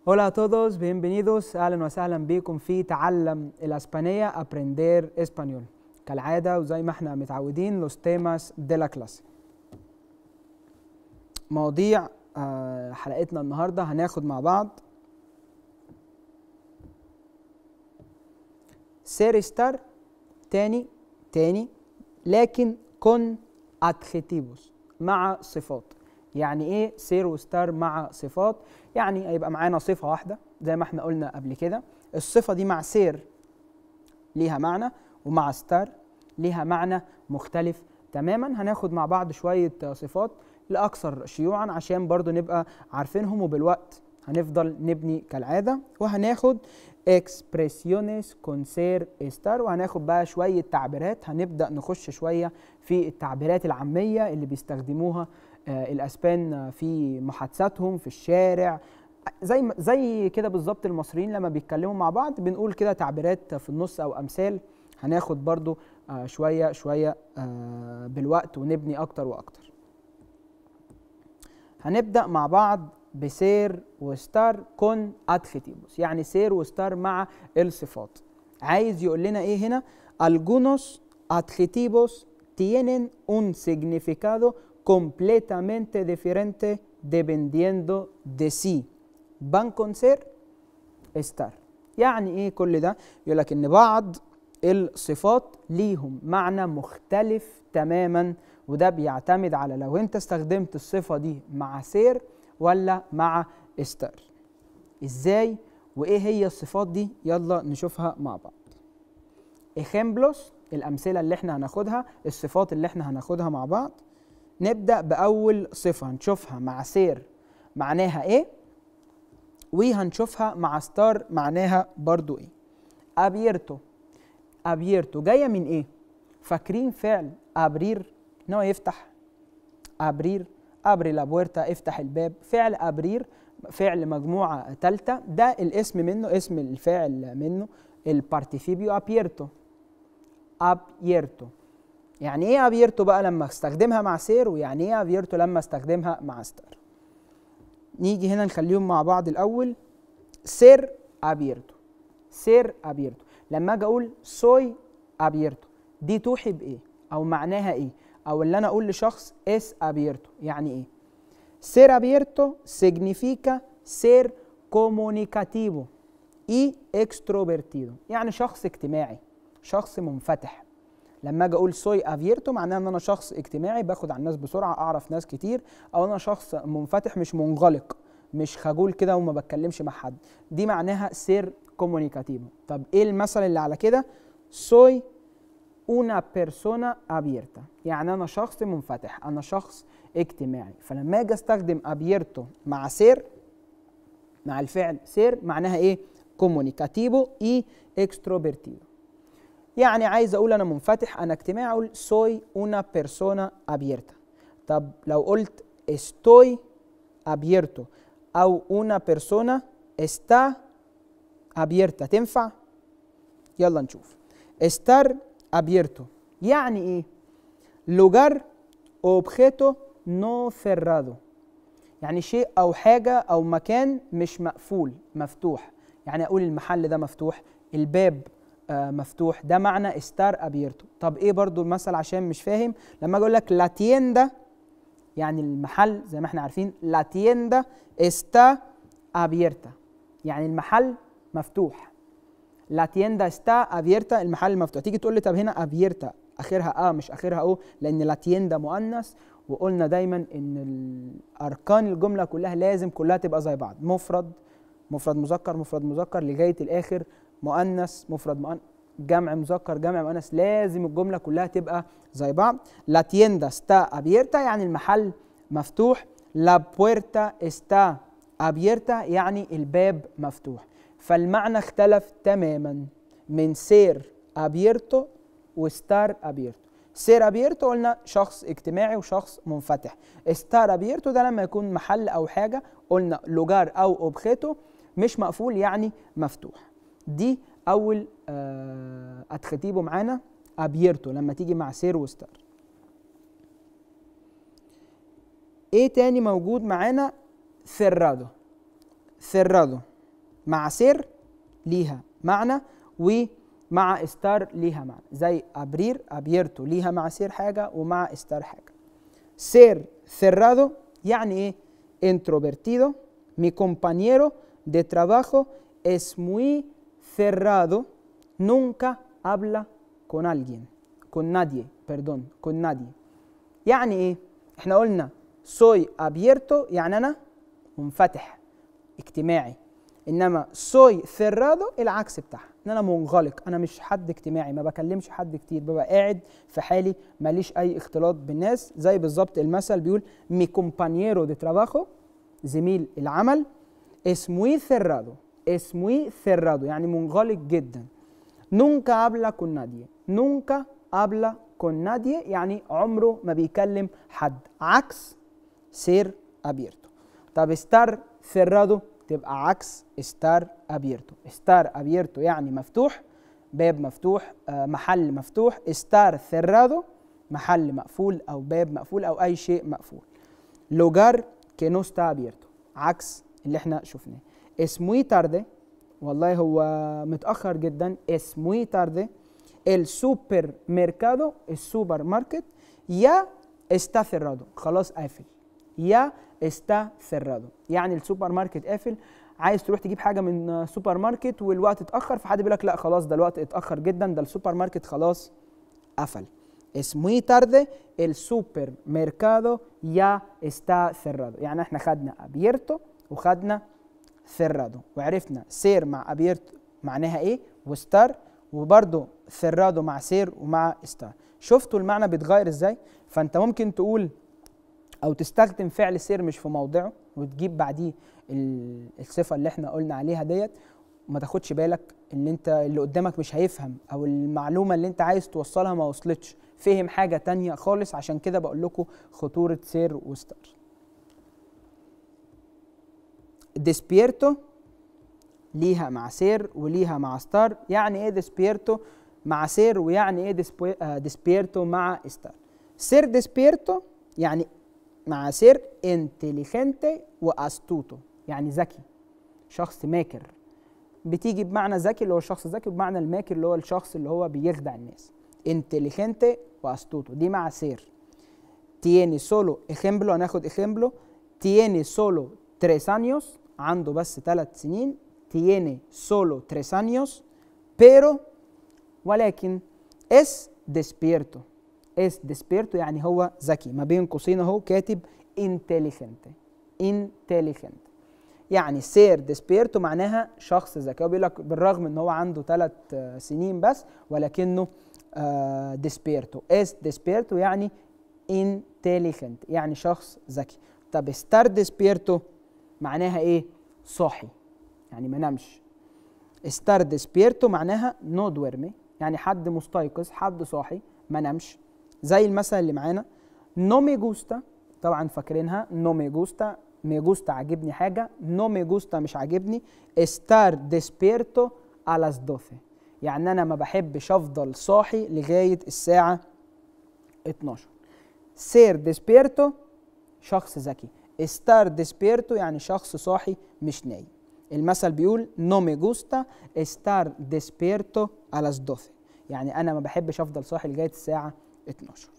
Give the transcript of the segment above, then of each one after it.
Hola a todos, bienvenidos اهلا وسهلا بيكم في تعلم الاسبانيه aprender español كالعاده وزي ما احنا متعودين los temas de la clase مواضيع آه، حلقتنا النهارده هناخد مع بعض ser estar تاني تاني لكن con adjetivos مع صفات يعني ايه سير وستار مع صفات يعني هيبقى معانا صفه واحده زي ما احنا قلنا قبل كده الصفه دي مع سير ليها معنى ومع ستار ليها معنى مختلف تماما هناخد مع بعض شويه صفات الاكثر شيوعا عشان برضو نبقى عارفينهم وبالوقت هنفضل نبني كالعاده وهناخد expresiones con ser estar وهناخد بقى شويه تعبيرات هنبدا نخش شويه في التعبيرات العاميه اللي بيستخدموها آه، الاسبان في محادثاتهم في الشارع زي ما- زي كده بالظبط المصريين لما بيتكلموا مع بعض بنقول كده تعبيرات في النص او امثال هناخد برضو آه، شويه شويه آه، بالوقت ونبني اكتر واكتر هنبدا مع بعض بسير وستار كون adjetivos يعني سير وستار مع الصفات عايز يقول لنا ايه هنا algunos adjetivos tienen un significado completamente diferente dependiendo de si van con ser estar يعني ايه كل ده يقول لك ان بعض الصفات ليهم معنى مختلف تماما وده بيعتمد على لو انت استخدمت الصفه دي مع سير ولا مع استار ازاي وايه هي الصفات دي يلا نشوفها مع بعض ejemplos الامثله اللي احنا هناخدها الصفات اللي احنا هناخدها مع بعض نبدا باول صفه هنشوفها مع سير معناها ايه وهنشوفها مع ستار معناها برضو ايه abierto abierto جايه من ايه فاكرين فعل ابرير ان هو يفتح ابرير ابري لا بويرتا افتح الباب فعل ابرير فعل مجموعه ثالثه ده الاسم منه اسم الفاعل منه البارتيفيبيو ابيرتو ابيرتو يعني ايه ابيرتو بقى لما استخدمها مع سير ويعني ايه ابيرتو لما استخدمها مع ستار نيجي هنا نخليهم مع بعض الاول سير ابيرتو سير ابيرتو لما اجي اقول سوي ابيرتو دي توحي بايه او معناها ايه او اللي انا اقول لشخص اس ابيرتو يعني ايه ser abierto significa ser comunicativo y extrovertido يعني شخص اجتماعي شخص منفتح لما اجي اقول سوي افيرتو معناها ان انا شخص اجتماعي باخد على الناس بسرعه اعرف ناس كتير او انا شخص منفتح مش منغلق مش خجول كده وما بتكلمش مع حد دي معناها سير كومونيكاتيفو طب ايه المثل اللي على كده سوي una persona abierta يعني انا شخص منفتح انا شخص اجتماعي فلما اجي استخدم abierto مع سير مع الفعل سير معناها ايه comunicativo y extrovertido يعني عايز اقول انا منفتح انا اجتماعي اقول soy una persona abierta طب لو قلت estoy abierto او una persona está abierta تنفع يلا نشوف estar abierto يعني ايه lugar o objeto no cerrado يعني شيء او حاجه او مكان مش مقفول مفتوح يعني اقول المحل ده مفتوح الباب آه مفتوح ده معنى estar abierto طب ايه برضو المثل عشان مش فاهم لما اجي اقول لك la tienda يعني المحل زي ما احنا عارفين la tienda está abierta يعني المحل مفتوح لا تيندا استا ابيرتا المحل مفتوح تيجي تقول لي طب هنا ابيرتا اخرها اه مش اخرها او لان لا تيندا مؤنث وقلنا دايما ان اركان الجمله كلها لازم كلها تبقى زي بعض مفرد مفرد مذكر مفرد مذكر لغايه الاخر مؤنث مفرد مؤنث جمع مذكر جمع مؤنث لازم الجمله كلها تبقى زي بعض لا تيندا استا ابيرتا يعني المحل مفتوح لا بويرتا استا ابيرتا يعني الباب مفتوح فالمعنى اختلف تماما من سير ابيرتو وستار ابيرتو سير ابيرتو قلنا شخص اجتماعي وشخص منفتح ستار ابيرتو ده لما يكون محل او حاجه قلنا لوجار او اوبخيتو مش مقفول يعني مفتوح دي اول آه ادختيبه معانا ابيرتو لما تيجي مع سير وستار ايه تاني موجود معانا ثرادو ثرادو مع سير ليها معنى ومع ستار ليها معنى زي ابرير ابيرتو ليها مع سير حاجه ومع ستار حاجه سير cerrado يعني ايه introvertido mi compañero de trabajo es muy cerrado nunca habla con alguien con nadie perdón con nadie يعني ايه احنا قلنا soy abierto يعني انا منفتح اجتماعي انما soy cerrado العكس بتاعها ان انا منغلق انا مش حد اجتماعي ما بكلمش حد كتير ببقى قاعد في حالي ماليش اي اختلاط بالناس زي بالظبط المثل بيقول mi compañero de trabajo زميل العمل es muy cerrado es muy cerrado يعني منغلق جدا nunca habla con nadie nunca habla con nadie يعني عمره ما بيكلم حد عكس سير abierto طب estar cerrado تبقى عكس estar abierto estar abierto يعني مفتوح باب مفتوح آه، محل مفتوح estar cerrado محل مقفول او باب مقفول او اي شيء مقفول lugar que no está abierto عكس اللي احنا شفناه es muy tarde والله هو متأخر جدا es muy tarde el supermercado السوبر ماركت يا está cerrado خلاص قافل يا está cerrado يعني السوبر ماركت قافل عايز تروح تجيب حاجه من سوبر ماركت والوقت اتاخر فحد بيقول لك لا خلاص ده الوقت اتاخر جدا ده السوبر ماركت خلاص قفل es muy tarde el supermercado ya está cerrado يعني احنا خدنا abierto وخدنا cerrado وعرفنا سير مع abierto معناها ايه وستار وبرده cerrado مع سير ومع ستار شفتوا المعنى بيتغير ازاي فانت ممكن تقول او تستخدم فعل سير مش في موضعه وتجيب بعديه ال- الصفه اللي احنا قلنا عليها ديت وما تاخدش بالك ان انت اللي قدامك مش هيفهم او المعلومه اللي انت عايز توصلها ما وصلتش فهم حاجه تانية خالص عشان كده بقول لكم خطوره سير وستار ديسبيرتو ليها مع سير وليها مع ستار يعني ايه ديسبيرتو مع سير ويعني ايه ديسبي- آه، ديسبيرتو مع ستار سير ديسبيرتو يعني مع سير انتليجنتي واستوتو يعني ذكي شخص ماكر بتيجي بمعنى ذكي اللي هو الشخص الذكي وبمعنى الماكر اللي هو الشخص اللي هو بيخدع الناس انتليجنتي واستوتو دي مع سير tiene solo ejemplo هناخد ejemplo tiene solo tres años عنده بس ثلاث سنين tiene solo tres años pero ولكن es despierto es despierto يعني هو ذكي ما بين قوسين اهو كاتب intelligente intelligente يعني سير ديسبيرتو معناها شخص ذكي هو بيقول لك بالرغم ان هو عنده ثلاث سنين بس ولكنه آه، ديسبيرتو اس ديسبيرتو يعني انتليجنت يعني شخص ذكي طب ستار ديسبيرتو معناها ايه صاحي يعني ما نامش ستار ديسبيرتو معناها نو دويرمي يعني حد مستيقظ حد صاحي ما نامش زي المثل اللي معانا نو مي جوستا طبعا فاكرينها نو مي جوستا مي جوستا عاجبني حاجه نو مي جوستا مش عاجبني ستار ديسبيرتو a las 12 يعني انا ما بحبش افضل صاحي لغايه الساعه 12 سير ديسبيرتو شخص ذكي ستار ديسبيرتو يعني شخص صاحي مش نايم المثل بيقول نو مي جوستا ستار ديسبيرتو a las 12 يعني انا ما بحبش افضل صاحي لغايه الساعه 12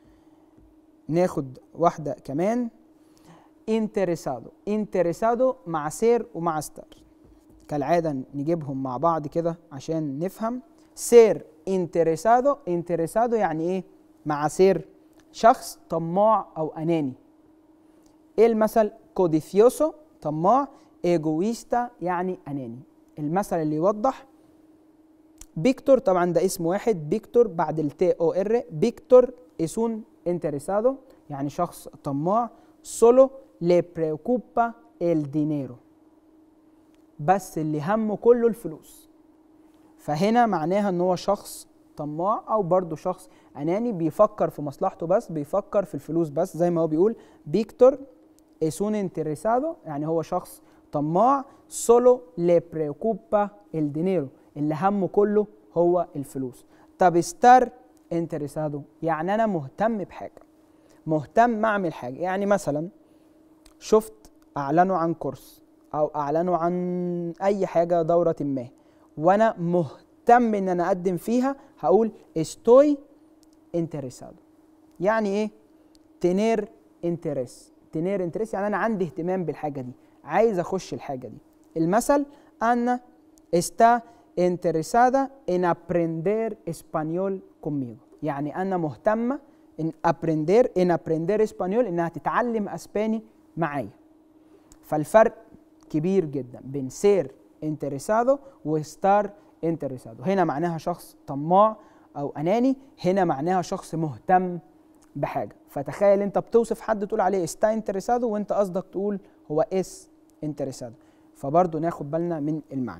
ناخد واحده كمان انتريسادو انتريسادو مع سير ومع ستار كالعاده نجيبهم مع بعض كده عشان نفهم سير انتريسادو انتريسادو يعني ايه مع سير شخص طماع او اناني ايه المثل كوديفيوسو طماع ايجويستا يعني اناني المثل اللي يوضح فيكتور طبعا ده اسم واحد فيكتور بعد التي او ار فيكتور اسون انتريسادو يعني شخص طماع solo le preocupa el dinero بس اللي همه كله الفلوس فهنا معناها ان هو شخص طماع او برضه شخص اناني بيفكر في مصلحته بس بيفكر في الفلوس بس زي ما هو بيقول فيكتور es un interesado يعني هو شخص طماع solo le preocupa el dinero اللي همه كله هو الفلوس طب ستار انتريسادو يعني انا مهتم بحاجه مهتم اعمل حاجه يعني مثلا شفت اعلنوا عن كورس او اعلنوا عن اي حاجه دوره ما وانا مهتم ان انا اقدم فيها هقول estoy interesado يعني ايه تنير انتريس تنير انتريس يعني انا عندي اهتمام بالحاجه دي عايز اخش الحاجه دي المثل انا está interesada en aprender español conmigo يعني انا مهتمه ان aprender en aprender español انها تتعلم اسباني معايا فالفرق كبير جدا بين سير انتريسادو وستار انتريسادو هنا معناها شخص طماع او اناني هنا معناها شخص مهتم بحاجه فتخيل انت بتوصف حد تقول عليه استا انتريسادو وانت قصدك تقول هو اس انتريسادو فبرضه ناخد بالنا من المعنى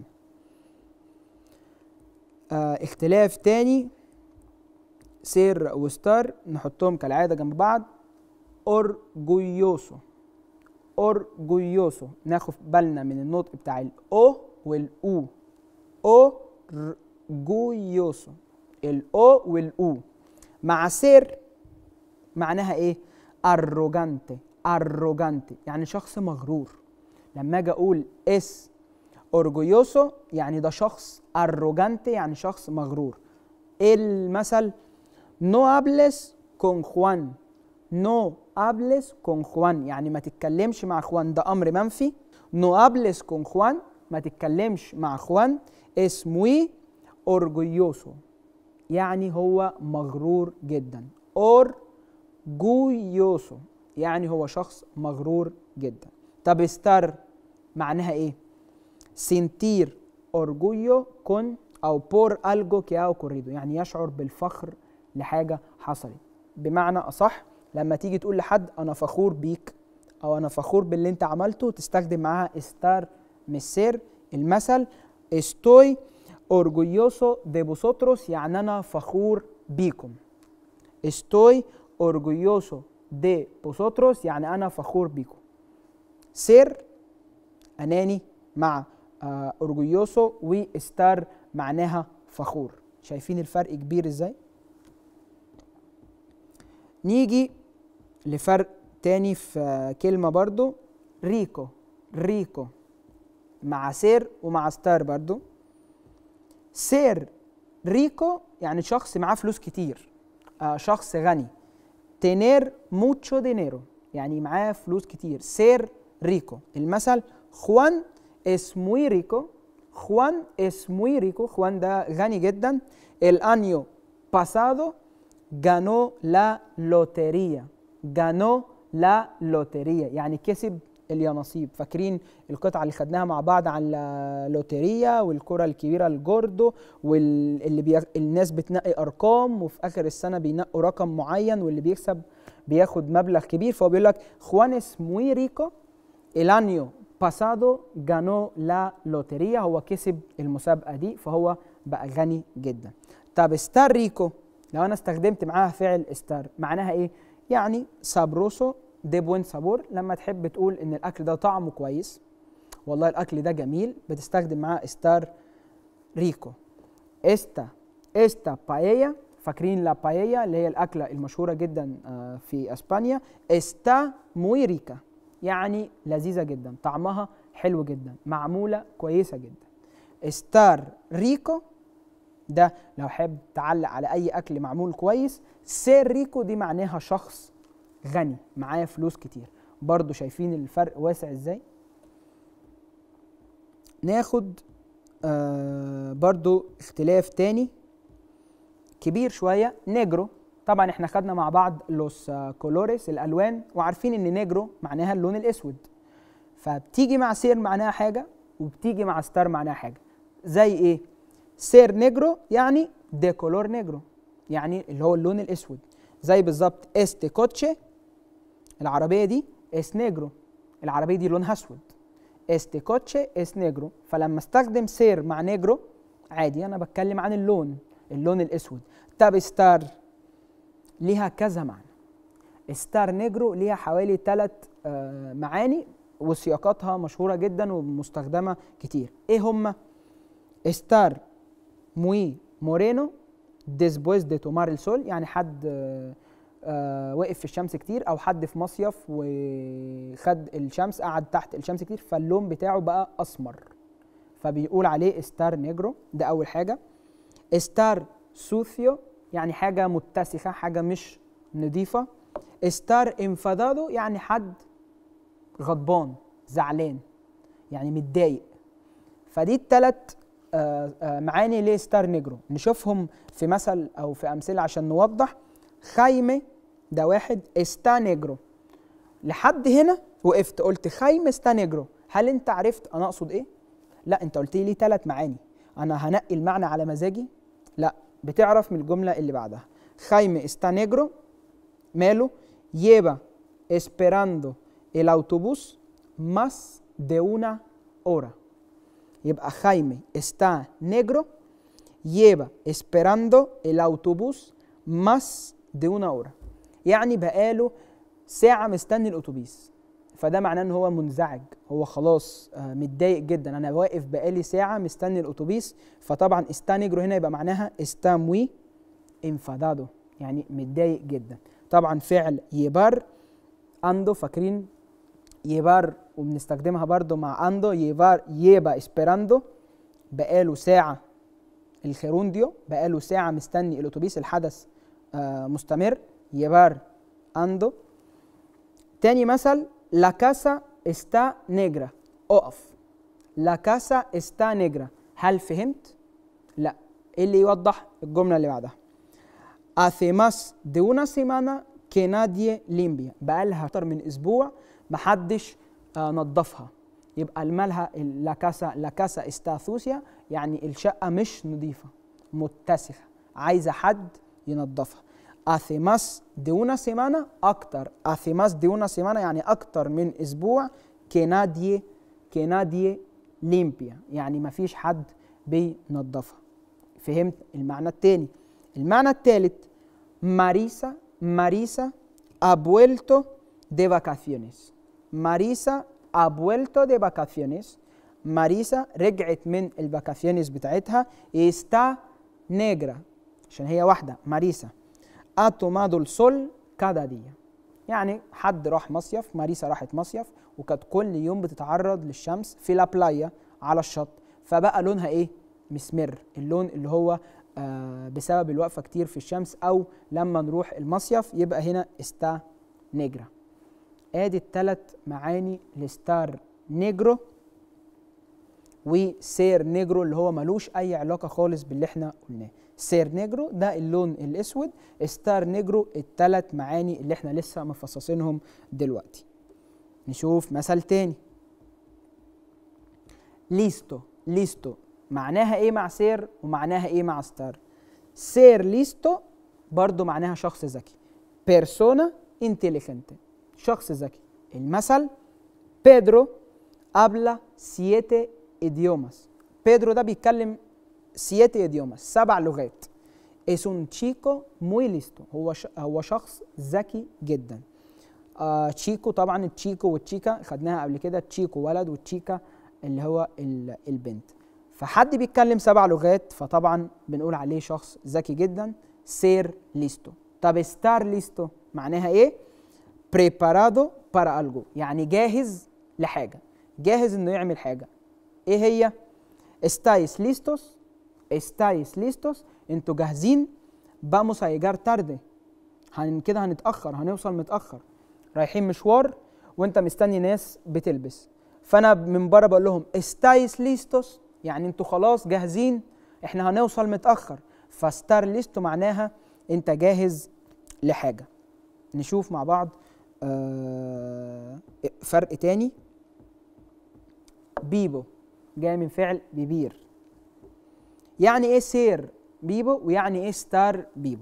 آه اختلاف تاني سير وستار نحطهم كالعاده جنب بعض اورجويوسو اورجويوسو ناخد بالنا من النطق بتاع الاو والاو اورجويوسو الاو والاو مع سير معناها ايه ارجانتي ارجانتي يعني شخص مغرور لما اجي اقول اس اورجويوسو يعني ده شخص ارجانتي يعني شخص مغرور ايه المثل نو hables con Juan نو hables con Juan يعني ما تتكلمش مع خوان ده امر منفي نو hables con Juan ما تتكلمش مع خوان es muy orgulloso يعني هو مغرور جدا orgulloso يعني هو شخص مغرور جدا طب استر معناها ايه sentir orgullo con او por algo que ha ocurrido يعني يشعر بالفخر لحاجه حصلت بمعنى اصح لما تيجي تقول لحد انا فخور بيك او انا فخور باللي انت عملته تستخدم معاها estar مش سير المثل estoy orgulloso de vosotros يعني انا فخور بيكم estoy orgulloso de vosotros يعني انا فخور بيكم سير اناني مع آه اورجويوسو وستار معناها فخور شايفين الفرق كبير ازاي نيجي لفرق تاني في آه كلمة برضو ريكو ريكو مع سير ومع ستار برضو سير ريكو يعني شخص معاه فلوس كتير آه شخص غني تينير موتشو دينيرو يعني معاه فلوس كتير سير ريكو المثل خوان es muy rico خوان es muy rico خوان ده غني جدا el año pasado ganó la lotería ganó la lotería يعني كسب اليانصيب فاكرين القطعة اللي خدناها مع بعض عن اللوتيريا والكرة الكبيرة الجوردو واللي بي... الناس بتنقي أرقام وفي آخر السنة بينقوا رقم معين واللي بيكسب بياخد مبلغ كبير فهو بيقول لك خوانس muy rico el año pasado ganó la lotería هو كسب المسابقة دي فهو بقى غني جدا طب ستار ريكو لو انا استخدمت معاها فعل ستار معناها ايه يعني سابروسو دي بوين سابور لما تحب تقول ان الاكل ده طعمه كويس والله الاكل ده جميل بتستخدم معاه ستار ريكو استا استا بايا فاكرين لا بايا اللي هي الاكله المشهوره جدا في اسبانيا استا موي ريكا يعني لذيذه جدا طعمها حلو جدا معموله كويسه جدا ستار ريكو ده لو حابب تعلق على اي اكل معمول كويس سير ريكو دي معناها شخص غني معاه فلوس كتير برضو شايفين الفرق واسع ازاي ناخد آه برضو اختلاف تاني كبير شوية نيجرو طبعا احنا خدنا مع بعض لوس كولوريس الالوان وعارفين ان نيجرو معناها اللون الاسود فبتيجي مع سير معناها حاجة وبتيجي مع ستار معناها حاجة زي ايه سير نيجرو يعني دي كولور نيجرو يعني اللي هو اللون الاسود زي بالظبط استي كوتشي العربيه دي اس نيجرو العربيه دي لونها اسود استي كوتشي اس نيجرو فلما استخدم سير مع نيجرو عادي انا بتكلم عن اللون اللون الاسود طب ستار ليها كذا معنى ستار نيجرو ليها حوالي ثلاث آه معاني وسياقاتها مشهوره جدا ومستخدمه كتير ايه هما ستار موي مورينو después de tomar el sol يعني حد آه وقف في الشمس كتير او حد في مصيف وخد الشمس قعد تحت الشمس كتير فاللون بتاعه بقى اسمر فبيقول عليه ستار نيجرو ده اول حاجه ستار سوثيو يعني حاجه متسخه حاجه مش نظيفه ستار انفادادو يعني حد غضبان زعلان يعني متضايق فدي الثلاث معاني ليه ستار نيجرو نشوفهم في مثل او في امثله عشان نوضح خايمه ده واحد استا نيجرو لحد هنا وقفت قلت خايمه استا نيجرو هل انت عرفت انا اقصد ايه لا انت قلت لي ثلاث معاني انا هنقي المعنى على مزاجي لا بتعرف من الجمله اللي بعدها خايمه استا نيجرو ماله lleva esperando el autobús más de una hora يبقى خايمه está negro lleva esperando el autobús más de una hora يعني بقاله ساعة مستني الأتوبيس فده معناه ان هو منزعج هو خلاص آه متضايق جدا انا واقف بقالي ساعة مستني الأتوبيس فطبعا está negro هنا يبقى معناها está muy enfadado يعني متضايق جدا طبعا فعل يبار اندو فاكرين يبار وبنستخدمها برضو مع اندو يبار يبا اسبيراندو بقاله ساعة الخيرونديو بقاله ساعة مستني الأتوبيس الحدث آه مستمر يبار اندو تاني مثل لا كاسا استا نيجرا اقف لا كاسا استا نيجرا هل فهمت؟ لا ايه اللي يوضح الجملة اللي بعدها hace más de una semana que nadie limpia بقالها اكتر من اسبوع محدش آه نظفها يبقى المالها لا كاسا لا كاسا استا ثوسيا يعني الشقه مش نظيفه متسخه عايزه حد ينظفها hace más de una semana اكتر hace más de una semana يعني اكتر من اسبوع que nadie que nadie limpia يعني مفيش حد بينظفها فهمت المعنى التاني المعنى الثالث ماريسا ماريسا ha vuelto de vacaciones ماريسا ha vuelto de vacaciones ماريسا رجعت من الفاكاسيونيز بتاعتها está negra عشان هي واحدة ماريسا ha tomado el sol cada día يعني حد راح مصيف ماريسا راحت مصيف وكانت كل يوم بتتعرض للشمس في لا بلايا على الشط فبقى لونها ايه مسمر اللون اللي هو آه بسبب الوقفه كتير في الشمس او لما نروح المصيف يبقى هنا استا نيجرا ادي الثلاث معاني لستار نيجرو وسير نيجرو اللي هو ملوش اي علاقه خالص باللي احنا قلناه سير نيجرو ده اللون الاسود ستار نيجرو الثلاث معاني اللي احنا لسه مفصصينهم دلوقتي نشوف مثل تاني ليستو ليستو معناها ايه مع سير ومعناها ايه مع ستار سير ليستو برضو معناها شخص ذكي بيرسونا انتليجنت شخص ذكي المثل بيدرو habla siete idiomas بيدرو ده بيتكلم siete idiomas سبع لغات es un chico muy listo هو ش... هو شخص ذكي جدا آه تشيكو طبعا التشيكو والتشيكا خدناها قبل كده تشيكو ولد والتشيكا اللي هو البنت فحد بيتكلم سبع لغات فطبعا بنقول عليه شخص ذكي جدا سير ليستو طب ستار ليستو معناها ايه بريبارادو بارا الجو يعني جاهز لحاجه جاهز انه يعمل حاجه ايه هي استايس ليستوس استايس ليستوس انتوا جاهزين vamos a llegar tarde هن كده هنتاخر هنوصل متاخر رايحين مشوار وانت مستني ناس بتلبس فانا من بره بقول لهم استايس ليستوس يعني انتوا خلاص جاهزين احنا هنوصل متاخر فستار ليستو معناها انت جاهز لحاجه نشوف مع بعض آه فرق تاني بيبو جاي من فعل بيبير يعني ايه سير بيبو ويعني ايه ستار بيبو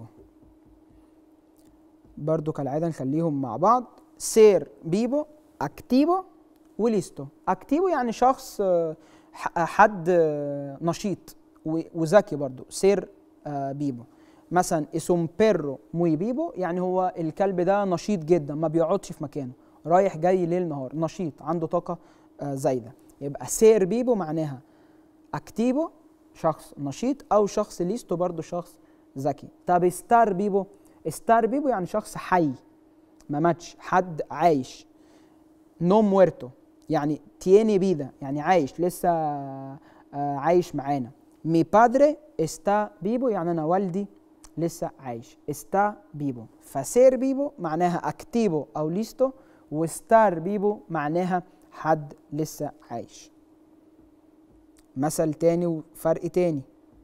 برضو كالعاده نخليهم مع بعض سير بيبو اكتيفو وليستو اكتيفو يعني شخص آه حد نشيط وذكي برضو سير بيبو مثلا اسم بيرو موي بيبو يعني هو الكلب ده نشيط جدا ما بيقعدش في مكانه رايح جاي ليل نهار نشيط عنده طاقه زايده يبقى سير بيبو معناها اكتيفو شخص نشيط او شخص ليستو برضو شخص ذكي طب ستار بيبو ستار بيبو يعني شخص حي ما ماتش حد عايش نو مويرتو يعني تيني بيدا يعني عايش لسه آه، عايش معانا مي بادري استا بيبو يعني انا والدي لسه عايش استا بيبو فسير بيبو معناها اكتيبو او ليستو وستار بيبو معناها حد لسه عايش مثل تاني وفرق تاني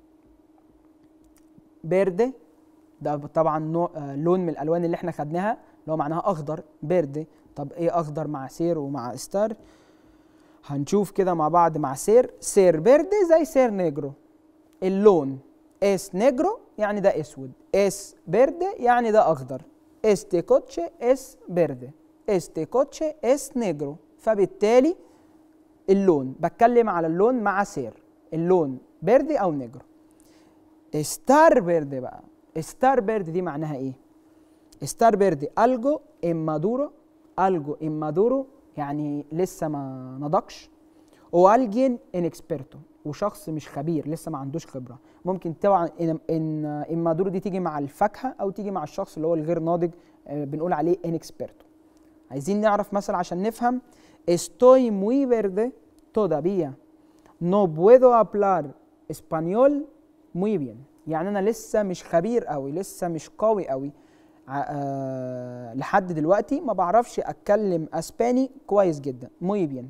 بيرد ده طبعا نوع آه، لون من الالوان اللي احنا خدناها اللي هو معناها اخضر بيرد طب ايه اخضر مع سير ومع ستار هنشوف كده مع بعض مع سير سير بيرد زي سير نيجرو اللون اس نيجرو يعني ده اسود اس بيرد يعني ده اخضر este coche es verde este coche es negro فبالتالي اللون بتكلم على اللون مع سير اللون بيردي او نيجرو ستار بيردي بقى ستار بيردي دي معناها ايه ستار بيردي algo inmaduro algo inmaduro يعني لسه ما نضجش والجين انكسبيرتو وشخص مش خبير لسه ما عندوش خبره ممكن طبعا ان ان انمادورو دي تيجي مع الفاكهه او تيجي مع الشخص اللي هو الغير ناضج آه، بنقول عليه انكسبيرتو عايزين نعرف مثلا عشان نفهم estoy muy verde todavía no puedo hablar español muy bien يعني انا لسه مش خبير قوي لسه مش قوي قوي ع- آه لحد دلوقتي ما بعرفش اتكلم اسباني كويس جدا muy bien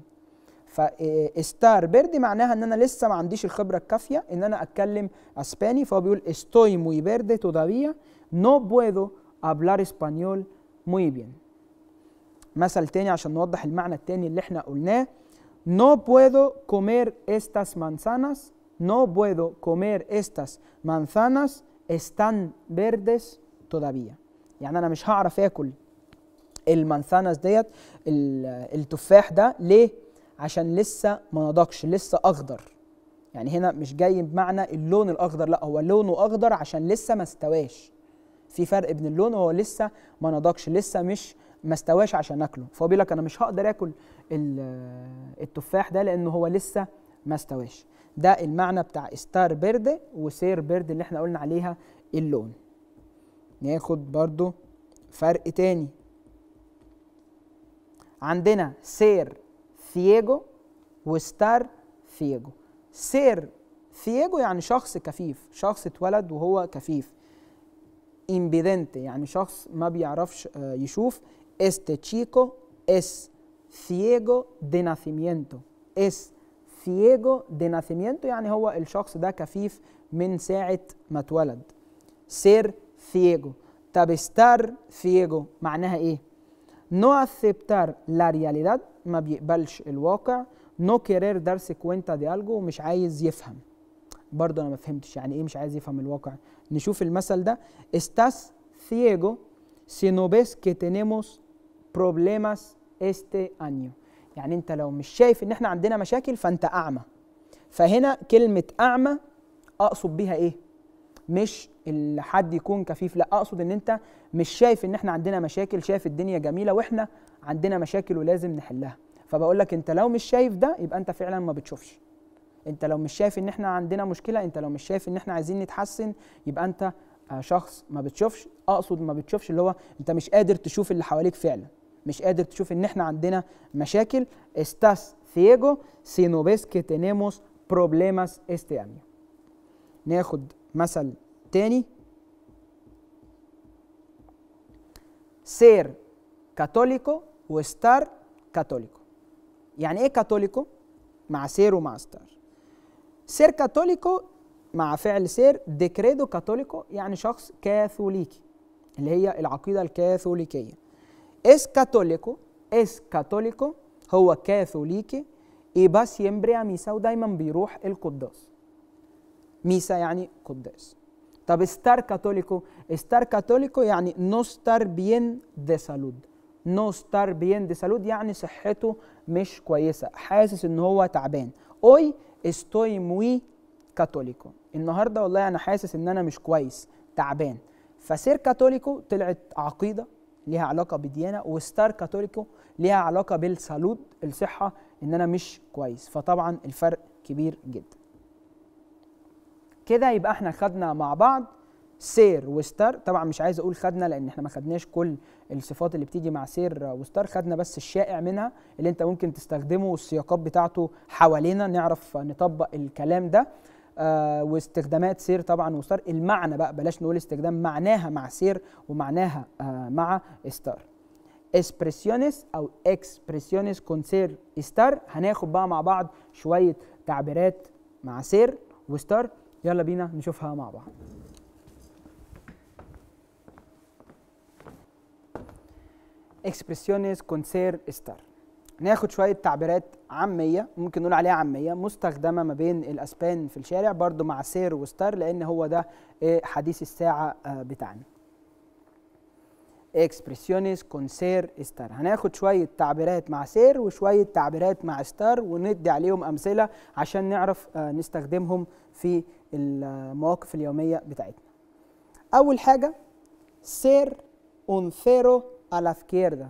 فستار بيردي معناها ان انا لسه ما عنديش الخبره الكافيه ان انا اتكلم اسباني فهو بيقول estoy muy verde todavía no puedo hablar español muy bien مثل تاني عشان نوضح المعنى التاني اللي احنا قلناه no puedo comer estas manzanas no puedo comer estas manzanas están verdes todavía يعني انا مش هعرف اكل المانثاناس ديت ال- التفاح ده ليه عشان لسه ما نضجش لسه اخضر يعني هنا مش جاي بمعنى اللون الاخضر لا هو لونه اخضر عشان لسه ما استواش في فرق بين اللون وهو لسه ما نضجش لسه مش ما استواش عشان اكله فهو بيقول لك انا مش هقدر اكل ال- التفاح ده لانه هو لسه ما استواش ده المعنى بتاع ستار بيرد وسير بيرد اللي احنا قلنا عليها اللون ناخد برضو فرق تاني عندنا سير ثييجو وستار ثييجو سير ثييجو يعني شخص كفيف شخص اتولد وهو كفيف امبيدنت يعني شخص ما بيعرفش آه، يشوف este chico es ciego de nacimiento es ciego de nacimiento يعني هو الشخص ده كفيف من ساعة ما اتولد سير ciego طب estar ciego معناها ايه no aceptar la realidad ما بيقبلش الواقع no querer darse cuenta de algo ومش عايز يفهم برضه انا ما فهمتش يعني ايه مش عايز يفهم الواقع نشوف المثل ده estás ciego si no ves que tenemos problemas este año يعني انت لو مش شايف ان احنا عندنا مشاكل فانت اعمى فهنا كلمة اعمى اقصد بيها ايه مش اللي حد يكون كفيف لا اقصد ان انت مش شايف ان احنا عندنا مشاكل شايف الدنيا جميلة واحنا عندنا مشاكل ولازم نحلها فبقول لك انت لو مش شايف ده يبقى انت فعلا ما بتشوفش انت لو مش شايف ان احنا عندنا مشكله انت لو مش شايف ان احنا عايزين نتحسن يبقى انت آه، شخص ما بتشوفش اقصد ما بتشوفش اللي هو انت مش قادر تشوف اللي حواليك فعلا مش قادر تشوف ان احنا عندنا مشاكل estás ciego si no ves que tenemos problemas este año ناخد مثل تاني ser católico وestar católico يعني ايه كاثوليكو مع سير ومع ستار سير كاثوليكو مع فعل سير ديكريدو كاثوليكو يعني شخص كاثوليكي اللي هي العقيدة الكاثوليكية es católico es católico هو كاثوليكي يبقى siempre a misa ودايما بيروح القداس ميسا يعني قداس طب estar católico estar católico يعني no estar bien de salud no estar bien de salud يعني صحته مش كويسة حاسس ان هو تعبان hoy estoy muy católico النهارده والله انا حاسس ان انا مش كويس تعبان فسير كاثوليكو طلعت عقيدة ليها علاقة بديانة وستار كاثوليكو ليها علاقة بالسالود الصحة ان انا مش كويس فطبعا الفرق كبير جدا كده يبقى احنا خدنا مع بعض سير وستار طبعا مش عايز اقول خدنا لان احنا ما خدناش كل الصفات اللي بتيجي مع سير وستار خدنا بس الشائع منها اللي انت ممكن تستخدمه والسياقات بتاعته حوالينا نعرف نطبق الكلام ده آه واستخدامات سير طبعا وستار المعنى بقى بلاش نقول استخدام معناها مع سير ومعناها آه مع ستار اسبريسيونس او اكسبريسيونس كون سير ستار هناخد بقى مع بعض شويه تعبيرات مع سير وستار يلا بينا نشوفها مع بعض اكسبريسيونس كون سير ستار ناخد شويه تعبيرات عاميه ممكن نقول عليها عاميه مستخدمه ما بين الاسبان في الشارع برضو مع سير وستار لان هو ده حديث الساعه بتاعنا اكسبريسيونس كون سير ستار هناخد شويه تعبيرات مع سير وشويه تعبيرات مع ستار وندي عليهم امثله عشان نعرف نستخدمهم في المواقف اليوميه بتاعتنا اول حاجه سير un cero a la izquierda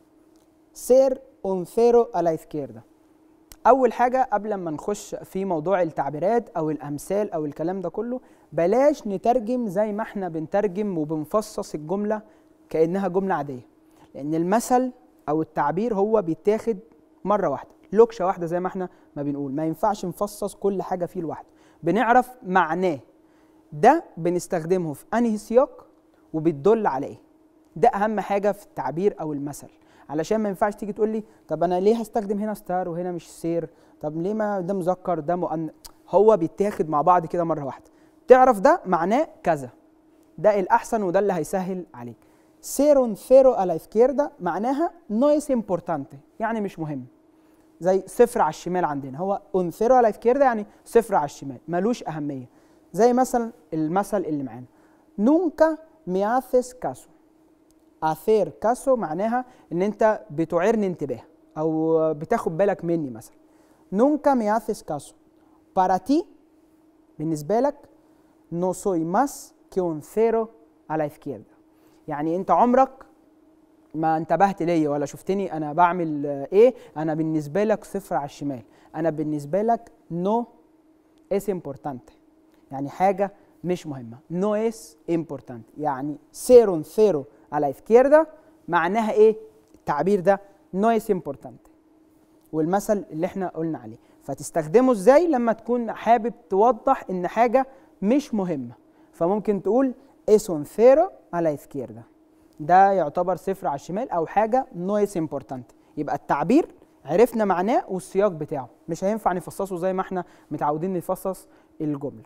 ser un cero a la izquierda اول حاجه قبل ما نخش في موضوع التعبيرات او الامثال او الكلام ده كله بلاش نترجم زي ما احنا بنترجم وبنفصص الجمله كانها جمله عاديه لان المثل او التعبير هو بيتاخد مره واحده لوكشه واحده زي ما احنا ما بنقول ما ينفعش نفصص كل حاجه فيه لوحده بنعرف معناه ده بنستخدمه في انهي سياق وبتدل على ايه ده اهم حاجه في التعبير او المثل علشان ما ينفعش تيجي تقول لي طب انا ليه هستخدم هنا ستار وهنا مش سير طب ليه ما ده مذكر ده مؤنث هو بيتاخد مع بعض كده مره واحده تعرف ده معناه كذا ده الاحسن وده اللي هيسهل عليك سير فيرو على izquierda معناها no es importante يعني مش مهم زي صفر على الشمال عندنا هو un cero على izquierda يعني صفر على الشمال ملوش اهميه زي مثلا المثل اللي معانا nunca me haces caso hacer caso معناها ان انت بتعيرني انتباه او بتاخد بالك مني مثلا nunca me haces caso para ti بالنسبه لك no soy más que un cero a la izquierda يعني انت عمرك ما انتبهت ليا ولا شفتني انا بعمل ايه انا بالنسبه لك صفر على الشمال انا بالنسبه لك no es importante يعني حاجه مش مهمه no es importante يعني ser un cero a la izquierda معناها ايه التعبير ده no es importante والمثل اللي احنا قلنا عليه فتستخدمه ازاي لما تكون حابب توضح ان حاجه مش مهمه فممكن تقول es un cero a la izquierda ده يعتبر صفر على الشمال او حاجه no es importante يبقى التعبير عرفنا معناه والسياق بتاعه مش هينفع نفصصه زي ما احنا متعودين نفصص الجمله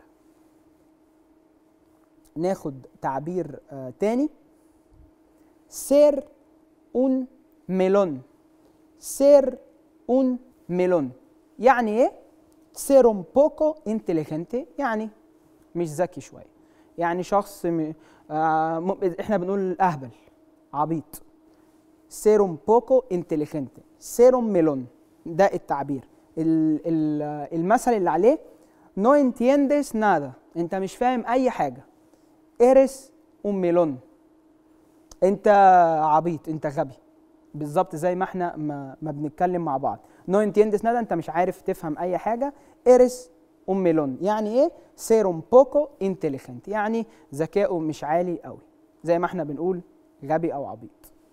ناخد تعبير آه تاني ser un melón ser un melón يعني ايه ser un poco inteligente يعني مش ذكي شويه يعني شخص م... آه م... احنا بنقول اهبل عبيط ser un poco inteligente ser un melón ده التعبير ال... ال... المثل اللي عليه no entiendes nada انت مش فاهم اي حاجه eres un melón انت عبيط انت غبي بالظبط زي ما احنا ما, ما بنتكلم مع بعض نو انتيندس نادا انت مش عارف تفهم اي حاجه ارس un melón يعني ايه ser un poco inteligente يعني ذكائه مش عالي قوي زي ما احنا بنقول غبي او عبيط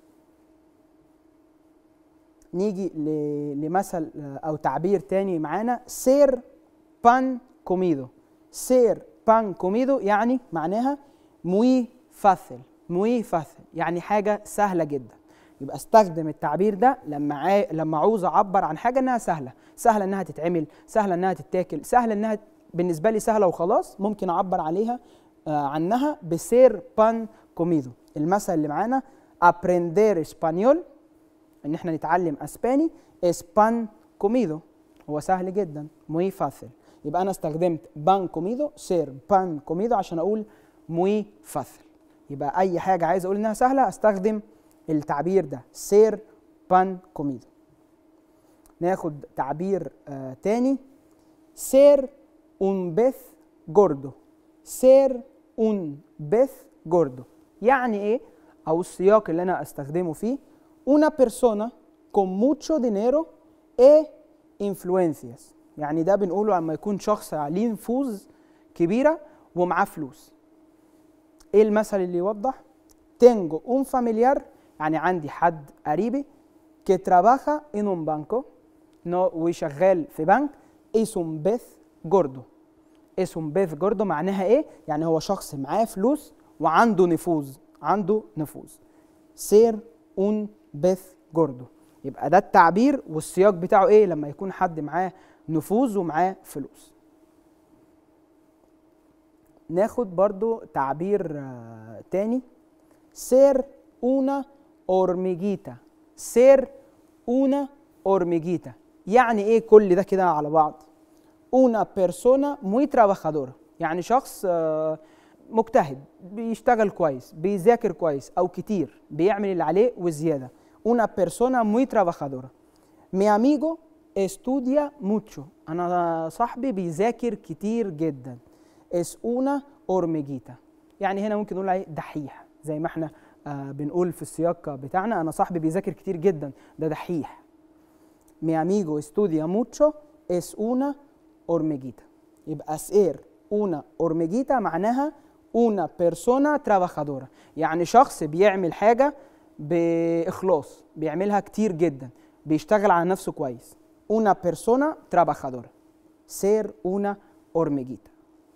نيجي لمثل او تعبير تاني معانا ser pan comido ser pan comido يعني معناها muy fácil muy fácil يعني حاجه سهله جدا يبقى استخدم التعبير ده لما عا... لما عاوز اعبر عن حاجه انها سهله سهله انها تتعمل سهله انها تتاكل سهله انها بالنسبه لي سهله وخلاص ممكن اعبر عليها آه عنها بسير بان كوميدو المثل اللي معانا aprender español ان احنا نتعلم اسباني اسبان كوميدو هو سهل جدا muy fácil يبقى انا استخدمت بان كوميدو سير بان كوميدو عشان اقول muy fácil يبقى اي حاجه عايز اقول انها سهله استخدم التعبير ده سير بان كوميدو ناخد تعبير آه تاني سير un pez gordo سير un pez gordo يعني ايه او السياق اللي انا استخدمه فيه una persona con mucho dinero e influencias يعني ده بنقوله لما يكون شخص ليه نفوذ كبيره ومعاه فلوس ايه المثل اللي يوضح tengo un familiar يعني عندي حد قريبي que trabaja en un banco no وشغال في بنك es un pez gordo es un pez gordo معناها ايه يعني هو شخص معاه فلوس وعنده نفوذ عنده نفوذ ser un pez gordo يبقى ده التعبير والسياق بتاعه ايه لما يكون حد معاه نفوذ ومعاه فلوس ناخد برضو تعبير آه، تاني ser una hormiguita ser una hormiguita يعني ايه كل ده كده على بعض una persona muy trabajadora يعني شخص آه، مجتهد بيشتغل كويس بيذاكر كويس او كتير بيعمل اللي عليه وزياده una persona muy trabajadora mi amigo estudia mucho انا صاحبي بيذاكر كتير جدا es una hormiguita يعني هنا ممكن نقول عليه دحيح زي ما احنا آه بنقول في السياق بتاعنا انا صاحبي بيذاكر كتير جدا ده دحيح mi amigo estudia mucho es una hormiguita يبقى ser una hormiguita معناها una persona trabajadora يعني شخص بيعمل حاجة بإخلاص بيعملها كتير جدا بيشتغل على نفسه كويس una persona trabajadora ser una hormiguita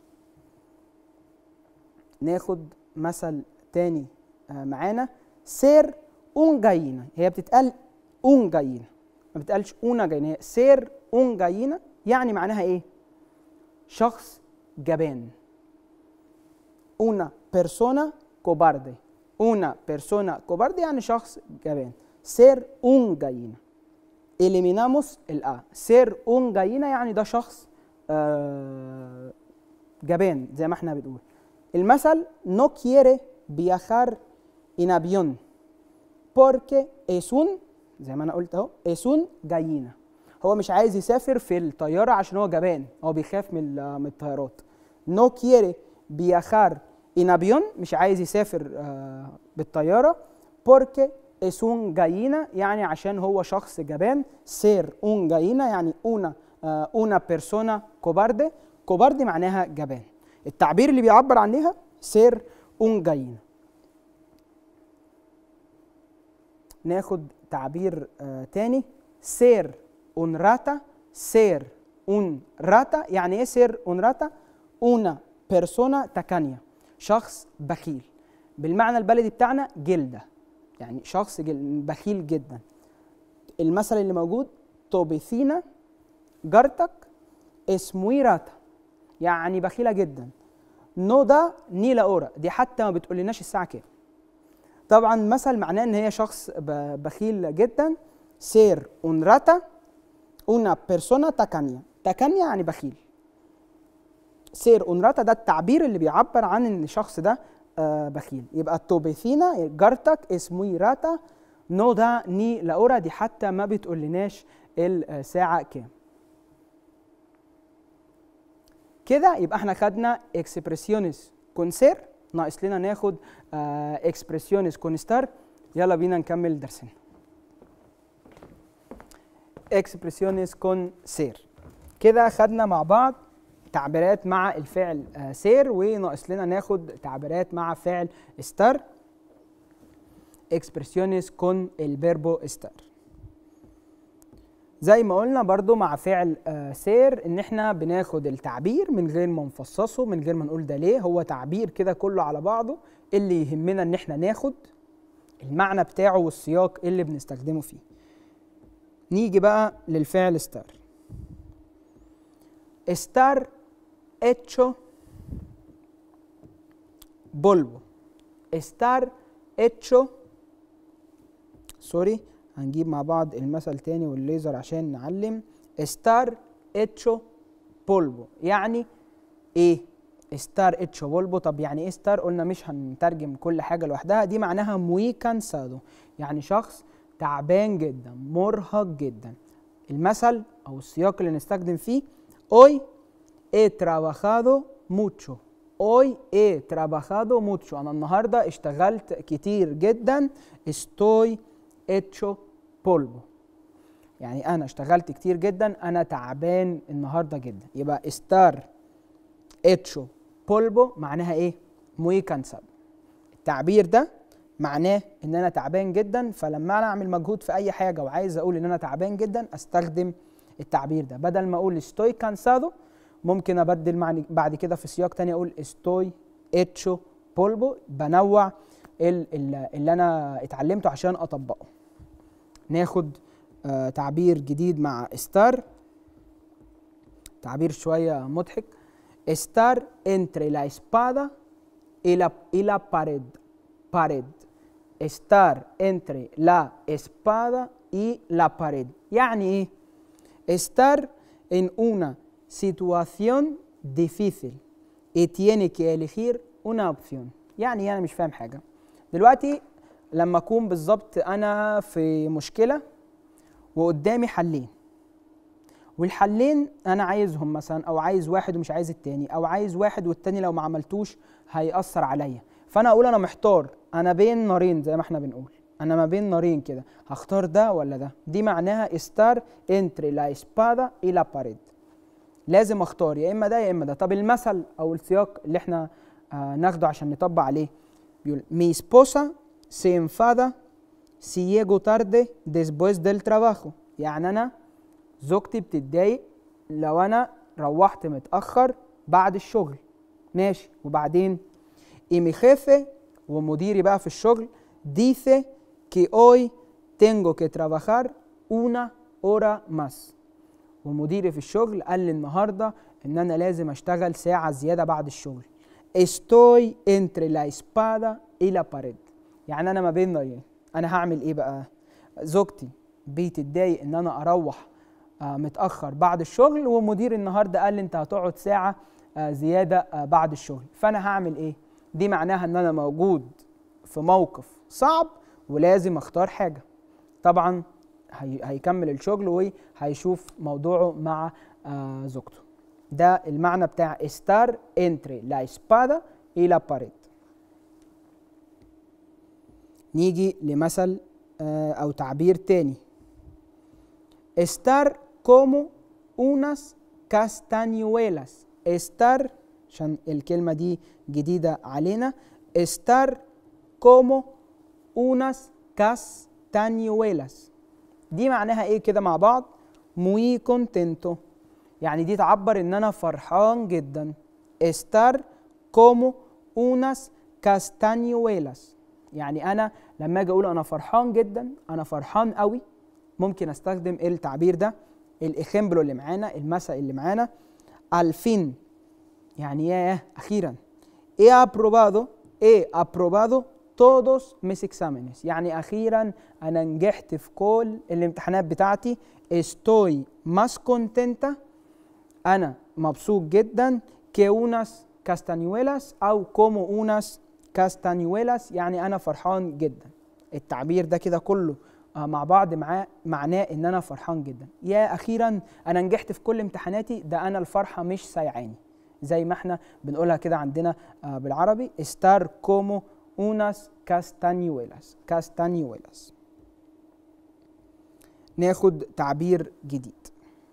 ناخد مثل تاني آه، معانا سير اون جاينا هي بتتقال اون جاينا ما بتقالش اونا جاينا هي سير اون جاينا يعني معناها ايه شخص جبان una persona cobarde una persona cobarde يعني شخص جبان ser un gallina eliminamos el a ser un gallina يعني ده شخص آه جبان زي ما احنا بنقول المثل no quiere viajar en avión porque es un زي ما انا قلت اهو es un gallina هو مش عايز يسافر في الطياره عشان هو جبان هو بيخاف من ال- من الطيارات no quiere viajar en avión مش عايز يسافر آه، بالطياره porque es un gallina يعني عشان هو شخص جبان ser un gallina يعني una آه، una persona cobarde cobarde معناها جبان التعبير اللي بيعبر عنها ser un gallina ناخد تعبير آه تاني سير un rata ser un rata يعني ايه ser un rata una persona tacaña شخص بخيل بالمعنى البلدي بتاعنا جلدة يعني شخص جل بخيل جدا المثل اللي موجود توبيثينا جارتك اسموي راتا يعني بخيلة جدا نو ده نيلا اورا دي حتى ما بتقولناش الساعة كام طبعا مثل معناه ان هي شخص ب- بخيل جدا سير un rata una persona tacaña tacaña يعني بخيل سير un rata ده التعبير اللي بيعبر عن ان الشخص ده آه، بخيل يبقى التوبيثينا جارتك اسمه راتا نو ده ني لاورا دي حتى ما بتقولناش الساعة كام كده يبقى احنا خدنا اكسبريسيونيس كون سير ناقص لنا ناخد اكسبريسيونيس كون ستار يلا بينا نكمل درسنا اكسبريسيونيس كون سير كده خدنا مع بعض تعبيرات مع الفعل آه، سير وناقص لنا ناخد تعبيرات مع فعل ستار اكسبريسيونيس كون الفيربو ستار زي ما قلنا برضو مع فعل آه، سير ان احنا بناخد التعبير من غير ما نفصصه من غير ما نقول ده ليه هو تعبير كده كله على بعضه اللي يهمنا ان احنا ناخد المعنى بتاعه والسياق اللي بنستخدمه فيه نيجي بقى للفعل ستار estar hecho polvo estar hecho سوري هنجيب مع بعض المثل تاني والليزر عشان نعلم estar hecho polvo يعني ايه estar hecho polvo طب يعني ايه estar قلنا مش هنترجم كل حاجه لوحدها دي معناها muy cansado يعني شخص تعبان جدا مرهق جدا المثل او السياق اللي نستخدم فيه hoy he trabajado mucho hoy he trabajado mucho انا النهارده اشتغلت كتير جدا estoy hecho polvo يعني انا اشتغلت كتير جدا انا تعبان النهارده جدا يبقى estar hecho polvo معناها ايه muy cansado التعبير ده معناه ان انا تعبان جدا فلما انا اعمل مجهود في اي حاجه وعايز اقول ان انا تعبان جدا استخدم التعبير ده بدل ما اقول ستوي كانسادو ممكن ابدل معني بعد كده في سياق تاني اقول ستوي اتشو بولبو بنوع ال- ال- اللي انا اتعلمته عشان اطبقه ناخد آه تعبير جديد مع ستار تعبير شويه مضحك estar entre la espada y la, y la pared pared estar entre la espada y la pared يعني ايه estar en una situación difícil y tiene que elegir una opción يعني انا مش فاهم حاجه دلوقتي لما اكون بالظبط انا في مشكله وقدامي حلين والحلين انا عايزهم مثلا او عايز واحد ومش عايز التاني او عايز واحد والتاني لو ما عملتوش هيأثر عليا فانا اقول انا محتار انا بين نارين زي ما احنا بنقول انا ما بين نارين كده هختار ده ولا ده دي معناها estar entre la espada y la pared لازم اختار يا اما ده يا اما ده طب المثل او السياق اللي احنا آه ناخده عشان نطبق عليه بيقول mi esposa se enfada si llego tarde después del trabajo يعني انا زوجتي بتتضايق لو انا روحت متاخر بعد الشغل ماشي وبعدين y mi jefe ومديري بقى في الشغل dice que hoy tengo que trabajar una hora más ومديري في الشغل قال لي النهارده ان انا لازم اشتغل ساعه زياده بعد الشغل estoy entre la espada y la pared يعني انا ما بين نارين انا هعمل ايه بقى زوجتي بتتضايق ان انا اروح آه، متاخر بعد الشغل ومدير النهارده قال لي انت هتقعد ساعه آه، زياده آه، بعد الشغل فانا هعمل ايه دي معناها ان انا موجود في موقف صعب ولازم اختار حاجه طبعا هي هيكمل الشغل وهيشوف موضوعه مع آه، زوجته ده المعنى بتاع estar entre la espada y la pared نيجي لمثل آه، او تعبير تاني estar como unas castañuelas estar عشان الكلمة دي جديدة علينا estar como unas castañuelas دي معناها ايه كده مع بعض muy contento يعني دي تعبر ان انا فرحان جدا estar como unas castañuelas يعني انا لما اجي اقول انا فرحان جدا انا فرحان قوي ممكن استخدم التعبير ده الاخمبلو اللي معانا المثل اللي معانا al fin يعني ياه اخيرا he aprobado he aprobado todos mis exámenes يعني اخيرا انا نجحت في كل الامتحانات بتاعتي estoy más contenta انا مبسوط جدا que unas castañuelas او como unas castañuelas يعني انا فرحان جدا التعبير ده كده كله آه، مع بعض معاه معناه ان انا فرحان جدا يا اخيرا انا نجحت في كل امتحاناتي ده انا الفرحه مش سايعاني زي ما احنا بنقولها كده عندنا آه، بالعربي estar como unas castañuelas castañuelas ناخد تعبير جديد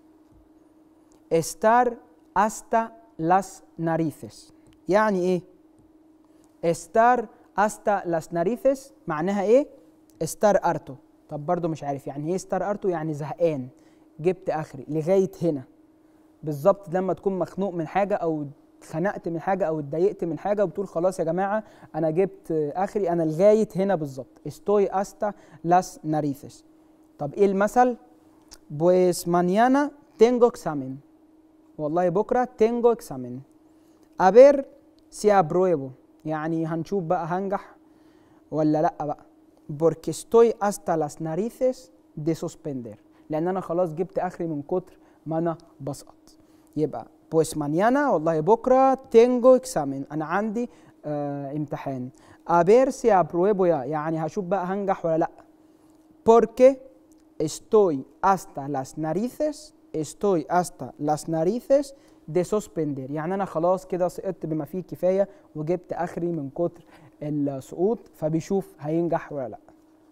estar hasta las narices يعني ايه estar hasta las narices معناها ايه estar harto طب برضو مش عارف يعني ايه estar harto يعني زهقان جبت اخري لغايه هنا بالظبط لما تكون مخنوق من حاجه او اتخنقت من حاجه او اتضايقت من حاجه وبتقول خلاص يا جماعه انا جبت اخري انا لغايه هنا بالظبط estoy hasta las narices طب ايه المثل pues mañana tengo examen والله بكره tengo examen a ver si apruebo يعني هنشوف بقى هنجح ولا لا بقى porque estoy hasta las narices de suspender لان انا خلاص جبت اخري من كتر ما انا بسقط يبقى pues mañana والله بكره tengo examen انا عندي آه امتحان a ver si apruebo ya يعني هشوف بقى هنجح ولا لا porque estoy hasta las narices estoy hasta las narices de suspender يعني انا خلاص كده سقطت بما فيه كفايه وجبت اخري من كتر السقوط فبيشوف هينجح ولا لا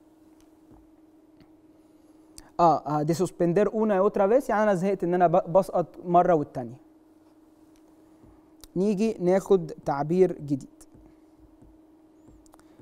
اه, آه دي سسبندر una y otra vez يعني انا زهقت ان انا ب- بسقط مره والتانيه نيجي ناخد تعبير جديد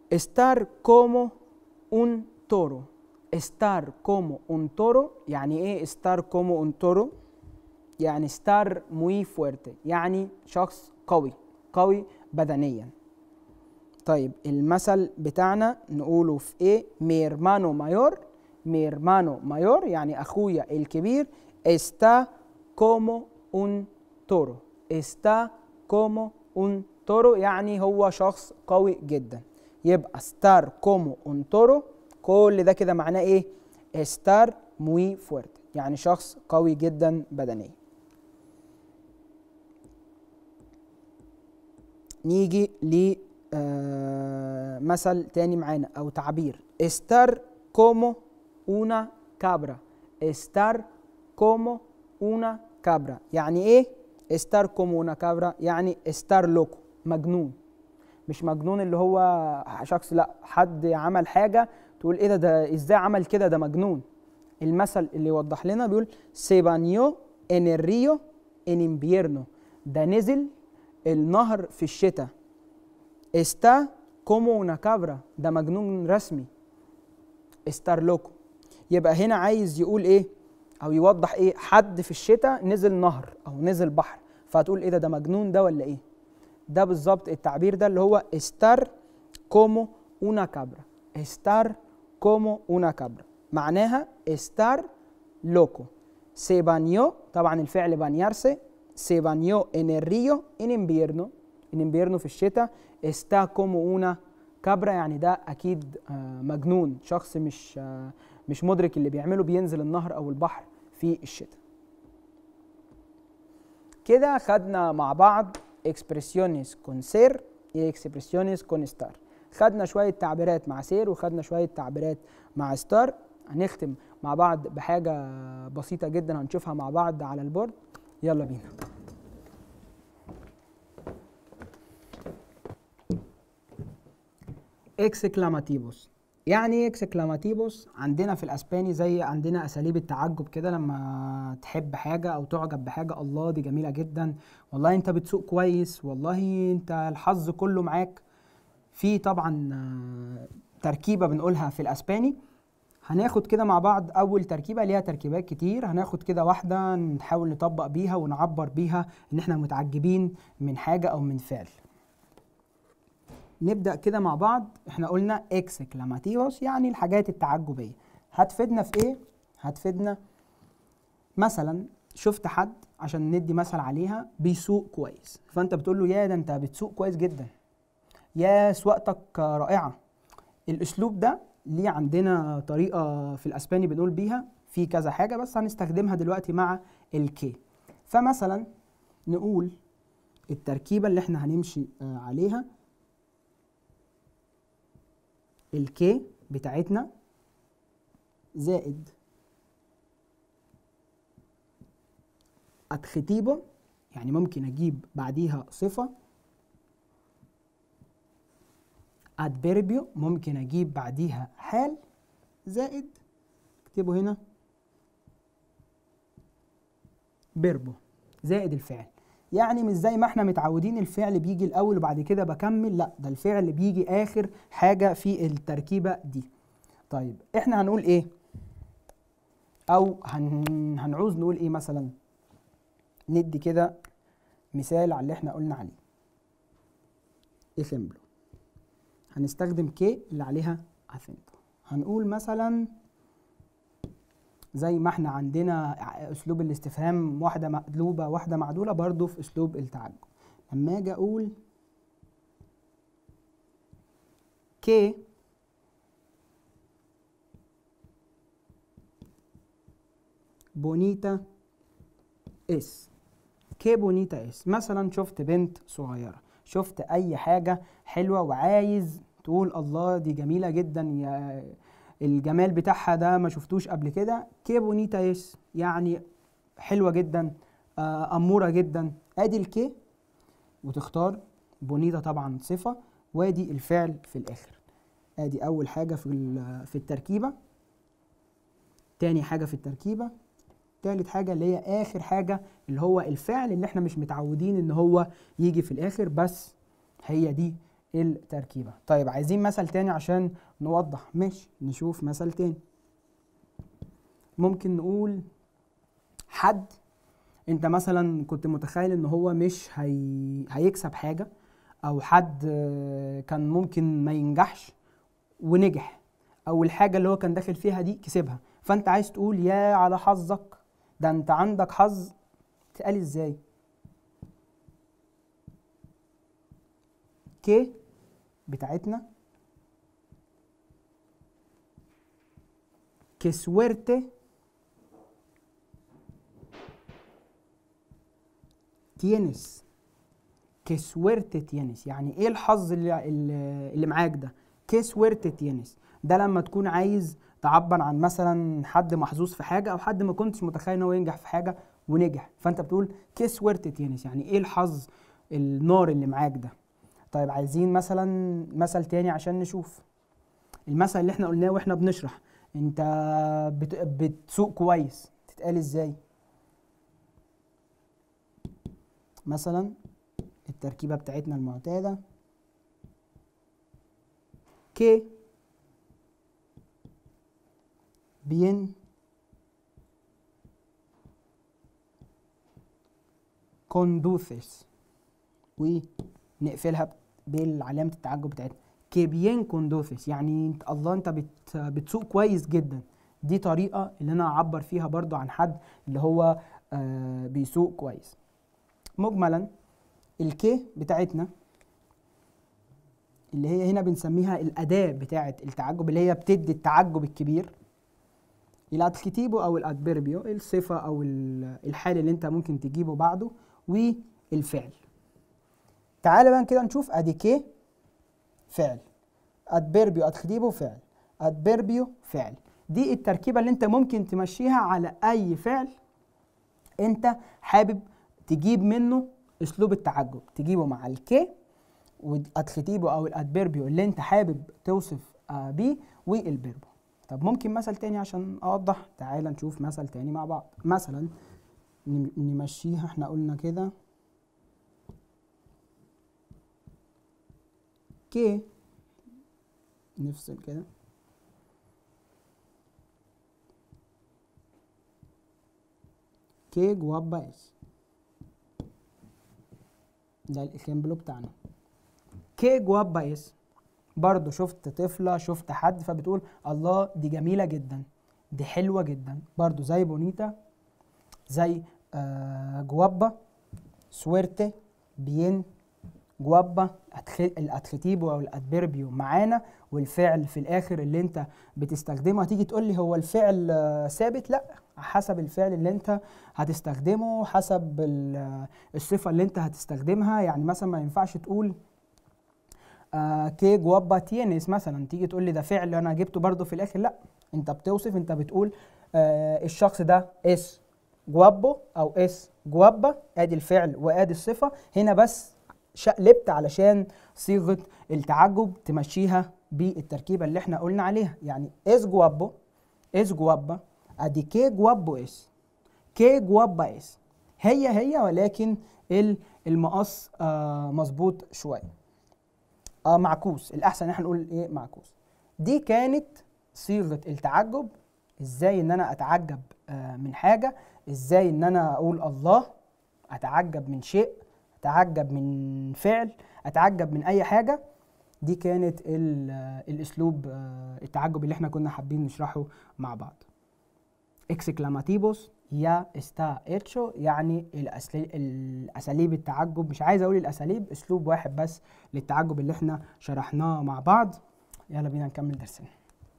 estar como un toro estar como un toro يعني ايه estar como un toro يعني estar muy fuerte يعني شخص قوي قوي بدنيا طيب المثل بتاعنا نقوله في ايه mi hermano mayor mi hermano mayor يعني اخويا الكبير está como un toro está como un toro يعني هو شخص قوي جدا يبقى estar como un toro كل ده كده معناه ايه estar muy fuerte يعني شخص قوي جدا بدنيا نيجي ل آه مثل تاني معانا او تعبير estar como una cabra estar como una cabra يعني ايه estar como una cabra يعني estar loco مجنون مش مجنون اللي هو شخص لا حد عمل حاجه تقول ايه ده ده ازاي عمل كده ده مجنون المثل اللي يوضح لنا بيقول se bañó en el río en invierno ده نزل النهر في الشتاء está como una cabra ده مجنون رسمي estar loco يبقى هنا عايز يقول ايه او يوضح ايه حد في الشتاء نزل نهر او نزل بحر فهتقول ايه ده ده مجنون ده ولا ايه ده بالظبط التعبير ده اللي هو estar como una cabra estar como una cabra معناها estar loco se bañó طبعا الفعل bañarse se bañó en el río en invierno en invierno في الشتاء está como una cabra يعني ده اكيد آه، مجنون شخص مش آه، مش مدرك اللي بيعمله بينزل النهر او البحر في الشتاء كده خدنا مع بعض expresiones con ser y expresiones con estar خدنا شوية تعبيرات مع سير وخدنا شوية تعبيرات مع ستار هنختم مع بعض بحاجة بسيطة جدا هنشوفها مع بعض على البورد يلا بينا اكسكلاماتيفوس يعني ايه اكسكلاماتيفوس عندنا في الاسباني زي عندنا اساليب التعجب كده لما تحب حاجه او تعجب بحاجه الله دي جميله جدا والله انت بتسوق كويس والله انت الحظ كله معاك في طبعا آه، تركيبه بنقولها في الاسباني هناخد كده مع بعض اول تركيبه ليها تركيبات كتير هناخد كده واحده نحاول نطبق بيها ونعبر بيها ان احنا متعجبين من حاجه او من فعل نبدا كده مع بعض احنا قلنا اكسكلاماتيفوس يعني الحاجات التعجبيه هتفيدنا في ايه هتفيدنا مثلا شفت حد عشان ندي مثل عليها بيسوق كويس فانت بتقول له يا ده انت بتسوق كويس جدا يا سواقتك رائعه الاسلوب ده ليه عندنا طريقه في الاسباني بنقول بيها في كذا حاجه بس هنستخدمها دلوقتي مع الكي فمثلا نقول التركيبه اللي احنا هنمشي آه، عليها الكي بتاعتنا زائد ادختيبو يعني ممكن اجيب بعديها صفه ادفيربيو ممكن اجيب بعديها حال زائد اكتبه هنا بيربو زائد الفعل يعني مش زي ما احنا متعودين الفعل بيجي الاول وبعد كده بكمل لا ده الفعل اللي بيجي اخر حاجه في التركيبه دي طيب احنا هنقول ايه او هن... هنعوز نقول ايه مثلا ندي كده مثال على اللي احنا قلنا عليه ejemplo هنستخدم كي اللي عليها acento هنقول مثلا زي ما احنا عندنا اسلوب الاستفهام واحده مقلوبه واحده معدوله برضو في اسلوب التعجب لما اجي اقول كي بونيتا اس كي بونيتا اس مثلا شفت بنت صغيره شفت اي حاجه حلوه وعايز تقول الله دي جميله جدا يا الجمال بتاعها ده ما شفتوش قبل كده كي بونيتا اس يعني حلوه جدا آه، اموره جدا ادي الكي وتختار بونيتا طبعا صفه وادي الفعل في الاخر ادي اول حاجه في ال- في التركيبه تاني حاجه في التركيبه تالت حاجه اللي هي اخر حاجه اللي هو الفعل اللي احنا مش متعودين ان هو يجي في الاخر بس هي دي التركيبه طيب عايزين مثل تاني عشان نوضح ماشي نشوف مثل تاني ممكن نقول حد انت مثلا كنت متخيل ان هو مش هي... هيكسب حاجه او حد آه، كان ممكن ما ينجحش ونجح او الحاجه اللي هو كان داخل فيها دي كسبها فانت عايز تقول يا على حظك ده انت عندك حظ تقال ازاي كي بتاعتنا que suerte tienes que suerte tienes يعني ايه الحظ اللي, اللي اللي معاك ده que suerte tienes ده لما تكون عايز تعبر عن مثلا حد محظوظ في حاجه او حد ما كنتش متخيل ان هو ينجح في حاجه ونجح فانت بتقول que suerte tienes يعني ايه الحظ النار اللي معاك ده طيب عايزين مثلا مثل تاني عشان نشوف المثل اللي احنا قلناه واحنا بنشرح انت بت... بتسوق كويس تتقال ازاي مثلا التركيبة بتاعتنا المعتادة que bien conduces ونقفلها بالعلامة التعجب بتاعتنا que bien conduces يعني انت الله انت بت بتسوق كويس جدا دي طريقة اللي انا اعبر فيها برضو عن حد اللي هو آه بيسوق كويس مجملا الكي بتاعتنا اللي هي هنا بنسميها الأداة بتاعة التعجب اللي هي بتدي التعجب الكبير الادكتيفو أو الادفيربيو الصفة أو ال- الحال اللي أنت ممكن تجيبه بعده والفعل تعال بقى كده نشوف أدي كي فعل ادفيربيو ادكتيفو فعل ادفيربيو فعل دي التركيبة اللي أنت ممكن تمشيها على أي فعل أنت حابب تجيب منه اسلوب التعجب تجيبه مع الكي والادخيتيفو او الادفيربيو اللي انت حابب توصف آه بيه والبيربو طب ممكن مثل تاني عشان اوضح تعال نشوف مثل تاني مع بعض مثلا نم- نمشيها احنا قلنا كده كي نفصل كده كي جوابا اس ده الاكزامبلو بتاعنا كي جوابا اس برضه شفت طفلة شفت حد فبتقول الله دي جميلة جدا دي حلوة جدا برضه زي بونيتا زي آه جوابا سويرتي بين جوابا الادخيتيفو او الادفيربيو معانا والفعل في الاخر اللي انت بتستخدمه هتيجي تقول لي هو الفعل آه، ثابت لا حسب الفعل اللي انت هتستخدمه حسب ال- الصفه اللي انت هتستخدمها يعني مثلا ما ينفعش تقول آه كي جوابا تينس مثلا تيجي تقول لي ده فعل انا جبته برضه في الاخر لا انت بتوصف انت بتقول آه الشخص ده اس جوابو او اس جوابا ادي الفعل وادي الصفه هنا بس شقلبت علشان صيغه التعجب تمشيها بالتركيبه اللي احنا قلنا عليها يعني اس جوابو اس جوابا ادي كي جوابو اس كي جوابا اس هي هي ولكن ال- المقص آه مظبوط شويه اه معكوس الاحسن ان احنا نقول ايه معكوس دي كانت صيغه التعجب ازاي ان انا اتعجب آه من حاجه ازاي ان انا اقول الله اتعجب من شيء اتعجب من فعل اتعجب من اي حاجه دي كانت ال- آه، الاسلوب آه، التعجب اللي احنا كنا حابين نشرحه مع بعض اكسكلاماتيفوس يا استا اتشو يعني الأسل- الاساليب التعجب مش عايز اقول الاساليب اسلوب واحد بس للتعجب اللي احنا شرحناه مع بعض يلا بينا نكمل درسنا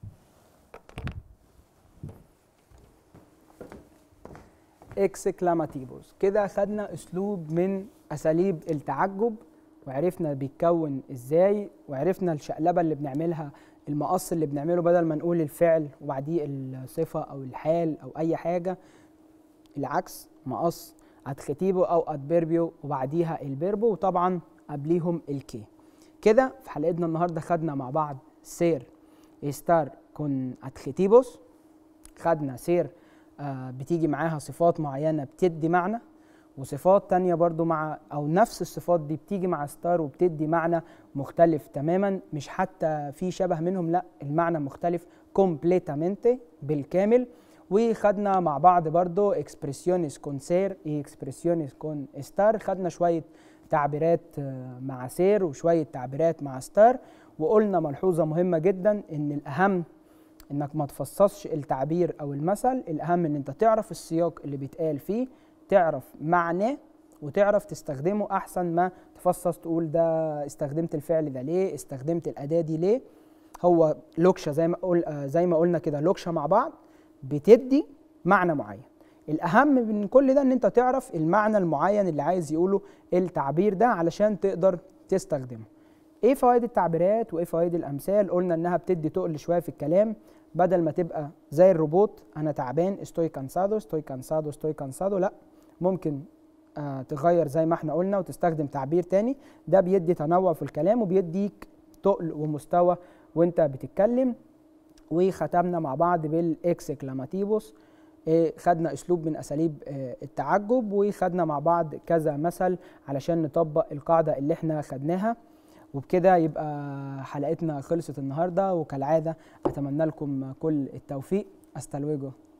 اكسكلاماتيفوس كده خدنا اسلوب من اساليب التعجب وعرفنا بيتكون ازاي وعرفنا الشقلبه اللي بنعملها المقص اللي بنعمله بدل ما نقول الفعل وبعديه الصفه او الحال او اي حاجه العكس مقص ادخيتيفو او ادفيربيو وبعديها البيربو وطبعا قبليهم الكي كده في حلقتنا النهارده خدنا مع بعض سير ستار كون ادخيتيفوس خدنا سير آه بتيجي معاها صفات معينه بتدي معنى وصفات تانية برضو مع او نفس الصفات دي بتيجي مع ستار وبتدي معنى مختلف تماما مش حتى في شبه منهم لا المعنى مختلف كومبليتامنتي بالكامل وخدنا مع بعض برضو اكسبريسيونيس كون سير اكسبريسيونيس كون ستار خدنا شويه تعبيرات آه، مع سير وشويه تعبيرات مع ستار وقلنا ملحوظه مهمه جدا ان الاهم انك ما تفصصش التعبير او المثل الاهم ان انت تعرف السياق اللي بيتقال فيه تعرف معناه وتعرف تستخدمه احسن ما تفصص تقول ده استخدمت الفعل ده ليه استخدمت الاداه دي ليه هو لوكشه زي ما قول آه، زي ما قلنا كده لوكشه مع بعض بتدي معنى معين الاهم من كل ده ان انت تعرف المعنى المعين اللي عايز يقوله التعبير ده علشان تقدر تستخدمه ايه فوائد التعبيرات وايه فوائد الامثال قلنا انها بتدي تقل شويه في الكلام بدل ما تبقى زي الروبوت انا تعبان استوي كانسادو استوي كانسادو استوي كانسادو لا ممكن آه تغير زي ما احنا قلنا وتستخدم تعبير تاني ده بيدي تنوع في الكلام وبيديك تقل ومستوى وانت بتتكلم وختمنا مع بعض بالاكسكلاماتيفوس إيه، خدنا اسلوب من اساليب آه، التعجب وخدنا مع بعض كذا مثل علشان نطبق القاعده اللي احنا خدناها وبكده يبقى حلقتنا خلصت النهارده وكالعاده اتمنى لكم كل التوفيق استلويجو